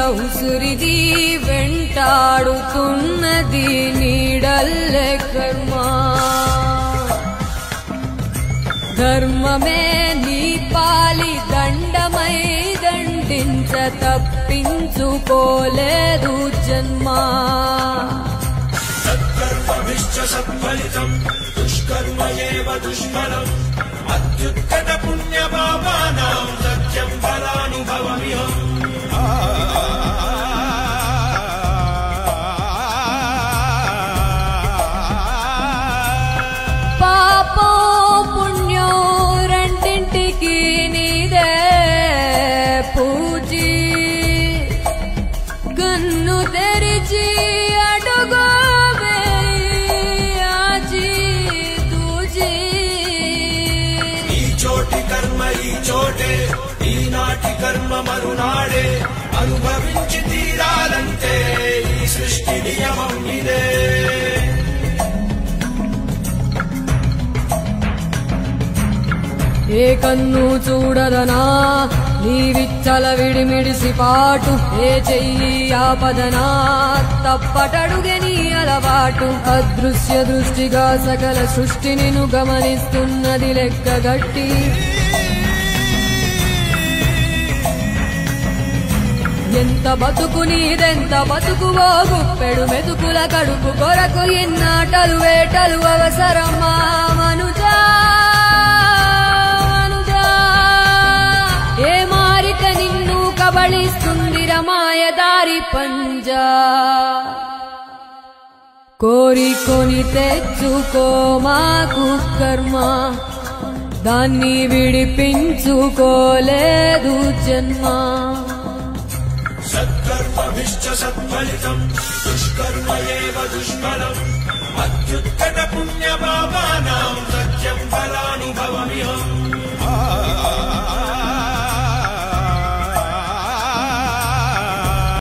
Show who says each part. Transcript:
Speaker 1: ఉసురిది వెంటాడుతున్నది నీడల్లే కర్మ ధర్మమే నీ పాలి దండమై దండించ తప్పించుకోలేదు జన్మ
Speaker 2: సత్కర్మభిశ్చ సత్ఫలితం దుష్కర్మ ఏవ దుష్ఫలం అత్యుత్కట పుణ్యపాపానాం సత్యం ఫలానుభవమిహం
Speaker 1: పాపం పుణ్యం రెండింటికి నీదే పూజీ కన్ను తెరిచి అడుగు ఆచి తూజీ
Speaker 2: ఈ చోటి కర్మ ఈ చోటే ఈనాటి కర్మ మరునాడే అనుభవించి తీరాలంటే ఈ సృష్టి నియమం ఇదే
Speaker 1: ఏ కన్ను చూడదనా నీ విచ్చల విడిమిడిసి పాటు ఏ చెయ్యి ఆపదనా తప్పటడుగే నీ అలవాటు అదృశ్య దృష్టిగా సకల సృష్టిని ను గమనిస్తున్నది లెక్కగట్టి ఎంత బతుకు నీదెంత బతుకువో గుప్పెడు మెతుకుల కడుపు కొరకు ఇన్నాటలు వేటలు అవసరమా మనుజా మనుజా ఏ మారిక నిన్ను కబళిస్తుంది రమాయదారి పంజా కోరికొని తెచ్చుకో మాకు కర్మ దాన్ని విడిపించుకోలేదు జన్మ
Speaker 2: సత్కర్మభిశ్చ సత్ఫలితం దుష్కర్మ ఏవ దుష్ఫలం అత్యుత్కట పుణ్యపాపా